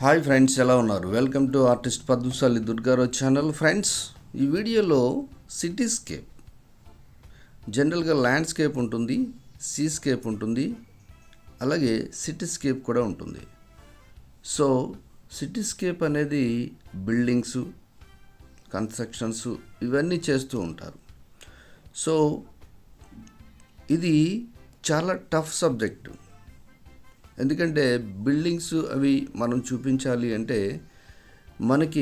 Hi friends ఎలా ఉన్నారు welcome to artist Padmashali Durgarao channel friends ఈ వీడియోలో సిటీస్కేప్ జనరల్గా ల్యాండ్స్కేప్ ఉంటుంది సీస్కేప్ ఉంటుంది అలాగే సిటీస్కేప్ కూడా ఉంటుంది సో సిటీస్కేప్ అనేది బిల్డింగ్స్ కన్స్ట్రక్షన్స్ ఇవన్నీ చేస్తూ ఉంటారు సో ఇది చాలా టఫ్ సబ్జెక్టు ఎందుకంటే బిల్డింగ్స్ అవి మనం చూపించాలి అంటే మనకి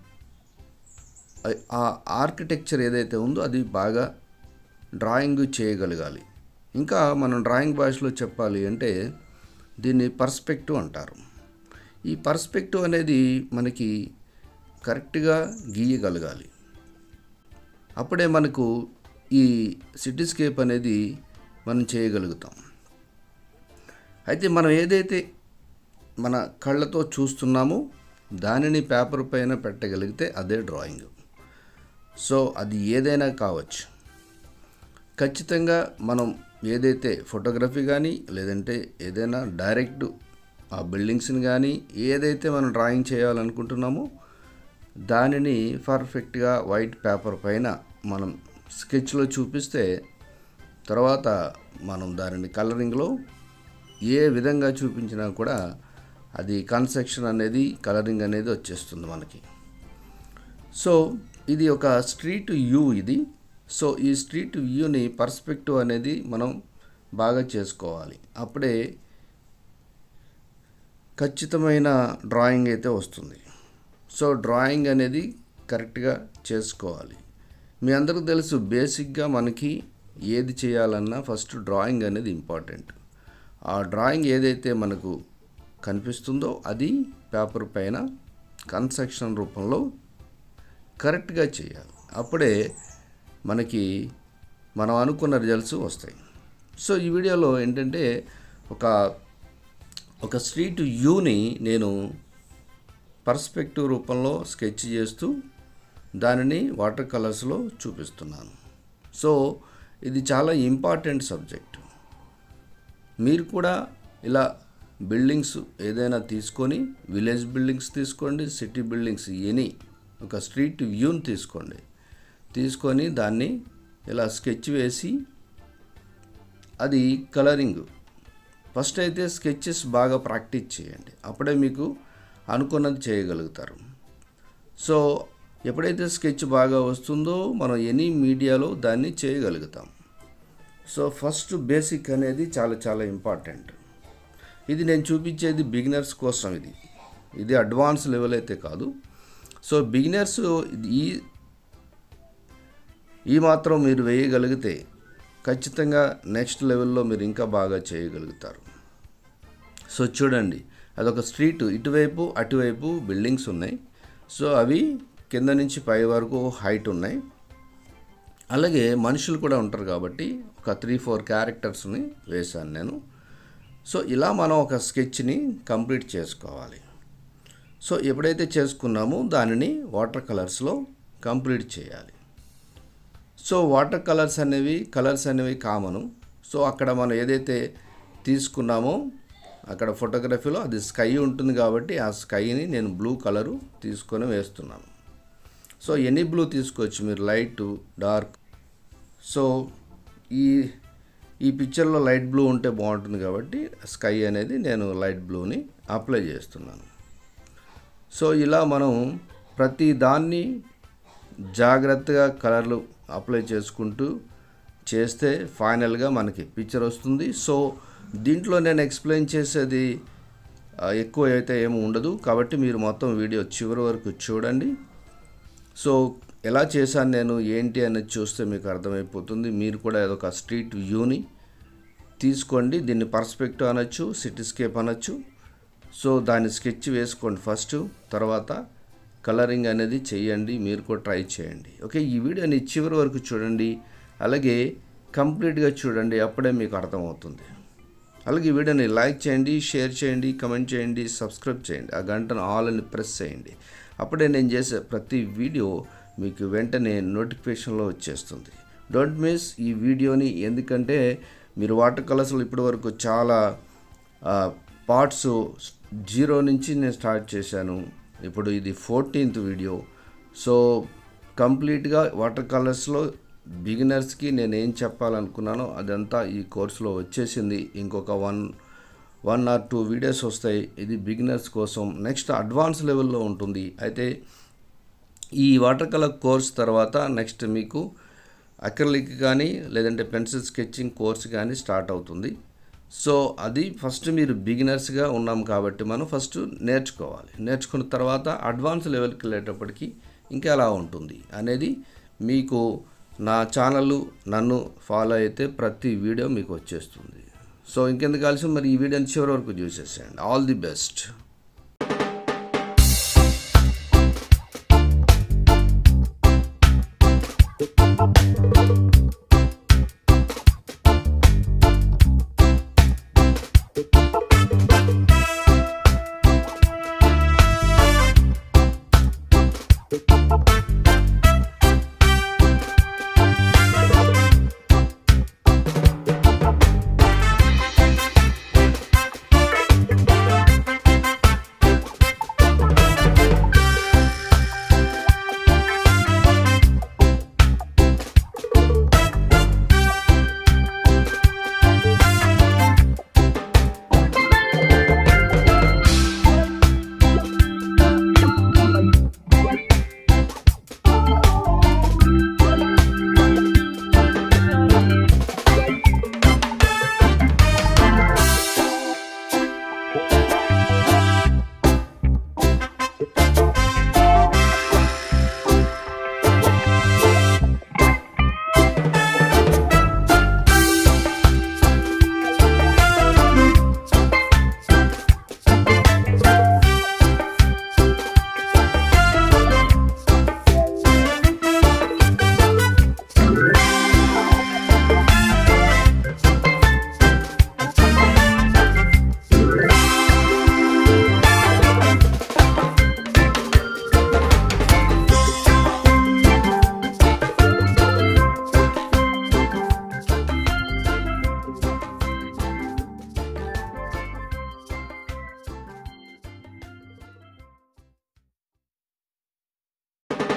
ఆ ఆర్కిటెక్చర్ ఏదైతే ఉందో అది బాగా డ్రాయింగ్ చేయగలగాలి ఇంకా మనం డ్రాయింగ్ భాషలో చెప్పాలి అంటే దీన్ని పర్స్పెక్టివ్ అంటారు ఈ పర్స్పెక్టివ్ అనేది మనకి కరెక్ట్గా గీయగలగాలి అప్పుడే మనకు ఈ సిటీస్కేప్ అనేది మనం చేయగలుగుతాం అయితే మనం ఏదైతే మన కళ్ళతో చూస్తున్నామో దానిని పేపర్ పైన పెట్టగలిగితే అదే డ్రాయింగ్ సో అది ఏదైనా కావచ్చు ఖచ్చితంగా మనం ఏదైతే ఫోటోగ్రఫీ కానీ లేదంటే ఏదైనా డైరెక్ట్ ఆ బిల్డింగ్స్ని కానీ ఏదైతే మనం డ్రాయింగ్ చేయాలనుకుంటున్నామో దానిని పర్ఫెక్ట్గా వైట్ పేపర్ పైన మనం స్కెచ్లో చూపిస్తే తర్వాత మనం దానిని కలరింగ్లో ఏ విధంగా చూపించినా కూడా అది కన్స్ట్రక్షన్ అనేది కలరింగ్ అనేది వచ్చేస్తుంది మనకి సో ఇది ఒక స్ట్రీట్ వ్యూ ఇది సో ఈ స్ట్రీట్ వ్యూని పర్స్పెక్టివ్ అనేది మనం బాగా చేసుకోవాలి అప్పుడే ఖచ్చితమైన డ్రాయింగ్ అయితే వస్తుంది సో డ్రాయింగ్ అనేది కరెక్ట్గా చేసుకోవాలి మీ అందరికీ తెలుసు బేసిక్గా మనకి ఏది చేయాలన్నా ఫస్ట్ డ్రాయింగ్ అనేది ఇంపార్టెంట్ ఆ డ్రాయింగ్ ఏదైతే మనకు కనిపిస్తుందో అది పేపర్ పైన కన్స్ట్రక్షన్ రూపంలో కరెక్ట్గా చేయాలి అప్పుడే మనకి మనం అనుకున్న రిజల్ట్స్ వస్తాయి సో ఈ వీడియోలో ఏంటంటే ఒక ఒక స్ట్రీట్ వ్యూని నేను పర్స్పెక్టివ్ రూపంలో స్కెచ్ చేస్తూ దానిని వాటర్ కలర్స్లో చూపిస్తున్నాను సో ఇది చాలా ఇంపార్టెంట్ సబ్జెక్ట్ మీరు కూడా ఇలా బిల్డింగ్స్ ఏదైనా తీసుకొని విలేజ్ బిల్డింగ్స్ తీసుకోండి సిటీ బిల్డింగ్స్ ఎనీ ఒక స్ట్రీట్ వ్యూని తీసుకోండి తీసుకొని దాన్ని ఇలా స్కెచ్ వేసి అది కలరింగ్ ఫస్ట్ అయితే స్కెచెస్ బాగా ప్రాక్టీస్ చేయండి అప్పుడే మీకు అనుకున్నది చేయగలుగుతారు సో ఎప్పుడైతే స్కెచ్ బాగా వస్తుందో మనం ఎనీ మీడియాలో దాన్ని చేయగలుగుతాం సో ఫస్ట్ బేసిక్ అనేది చాలా చాలా ఇంపార్టెంట్ ఇది నేను చూపించేది బిగినర్స్ కోసం ఇది ఇది అడ్వాన్స్ లెవెల్ అయితే కాదు సో బిగినర్స్ ఈ ఈ మాత్రం మీరు వేయగలిగితే ఖచ్చితంగా నెక్స్ట్ లెవెల్లో మీరు ఇంకా బాగా చేయగలుగుతారు సో చూడండి అదొక స్ట్రీట్ ఇటువైపు అటువైపు బిల్డింగ్స్ ఉన్నాయి సో అవి కింద నుంచి పై వరకు హైట్ ఉన్నాయి అలాగే మనుషులు కూడా ఉంటారు కాబట్టి ఒక త్రీ ఫోర్ క్యారెక్టర్స్ని వేశాను నేను సో ఇలా మనం ఒక స్కెచ్ని కంప్లీట్ చేసుకోవాలి సో ఎప్పుడైతే చేసుకున్నామో దానిని వాటర్ కలర్స్లో కంప్లీట్ చేయాలి సో వాటర్ కలర్స్ అనేవి కలర్స్ అనేవి కామను సో అక్కడ మనం ఏదైతే తీసుకున్నామో అక్కడ ఫోటోగ్రఫీలో అది స్కై ఉంటుంది కాబట్టి ఆ స్కైని నేను బ్లూ కలరు తీసుకొని వేస్తున్నాను సో ఎనీ బ్లూ తీసుకోవచ్చు మీరు లైట్ డార్క్ సో ఈ ఈ పిక్చర్లో లైట్ బ్లూ ఉంటే బాగుంటుంది కాబట్టి స్కై అనేది నేను లైట్ బ్లూని అప్లై చేస్తున్నాను సో ఇలా మనం ప్రతి దాన్ని జాగ్రత్తగా కలర్లు అప్లై చేసుకుంటూ చేస్తే ఫైనల్గా మనకి పిక్చర్ వస్తుంది సో దీంట్లో నేను ఎక్స్ప్లెయిన్ చేసేది ఎక్కువ అయితే ఏమి ఉండదు కాబట్టి మీరు మొత్తం వీడియో చివరి వరకు చూడండి సో ఎలా చేశాను నేను ఏంటి అనేది చూస్తే మీకు అర్థమైపోతుంది మీరు కూడా ఏదొక స్ట్రీట్ వ్యూని తీసుకోండి దీన్ని పర్స్పెక్టివ్ అనొచ్చు సిటీస్కేప్ అనొచ్చు సో దాన్ని స్కెచ్ వేసుకోండి ఫస్ట్ తర్వాత కలరింగ్ అనేది చేయండి మీరు కూడా ట్రై చేయండి ఓకే ఈ వీడియోని చివరి వరకు చూడండి అలాగే కంప్లీట్గా చూడండి అప్పుడే మీకు అర్థమవుతుంది అలాగే ఈ వీడియోని లైక్ చేయండి షేర్ చేయండి కమెంట్ చేయండి సబ్స్క్రైబ్ చేయండి ఆ గంటను ఆల్ అని ప్రెస్ చేయండి అప్పుడే నేను చేసే ప్రతి వీడియో మీకు వెంటనే నోటిఫికేషన్లో వచ్చేస్తుంది డోంట్ మిస్ ఈ వీడియోని ఎందుకంటే మీరు వాటర్ కలర్స్లో ఇప్పటి వరకు చాలా పార్ట్స్ జీరో నుంచి నేను స్టార్ట్ చేశాను ఇప్పుడు ఇది ఫోర్టీన్త్ వీడియో సో కంప్లీట్గా వాటర్ కలర్స్లో బిగినర్స్కి నేను ఏం చెప్పాలనుకున్నానో అదంతా ఈ కోర్సులో వచ్చేసింది ఇంకొక one one or two videos వస్తాయి ఇది బిగినర్స్ కోసం నెక్స్ట్ అడ్వాన్స్ లెవెల్లో ఉంటుంది అయితే ఈ వాటర్ కలర్ కోర్స్ తర్వాత నెక్స్ట్ మీకు అక్రలిక్ కానీ లేదంటే పెన్సిల్ స్కెచింగ్ కోర్స్ కానీ స్టార్ట్ అవుతుంది సో అది ఫస్ట్ మీరు బిగినర్స్గా ఉన్నాం కాబట్టి మనం ఫస్ట్ నేర్చుకోవాలి నేర్చుకున్న తర్వాత అడ్వాన్స్ లెవెల్కి వెళ్ళేటప్పటికి ఇంకా ఎలా ఉంటుంది అనేది మీకు నా ఛానల్ నన్ను ఫాలో అయితే ప్రతి వీడియో మీకు వచ్చేస్తుంది సో ఇంకెందుకు కలిసి మరి ఈ వీడియోని చివరి వరకు చూసేసేయండి all the best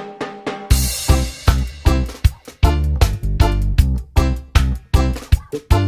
Thank you.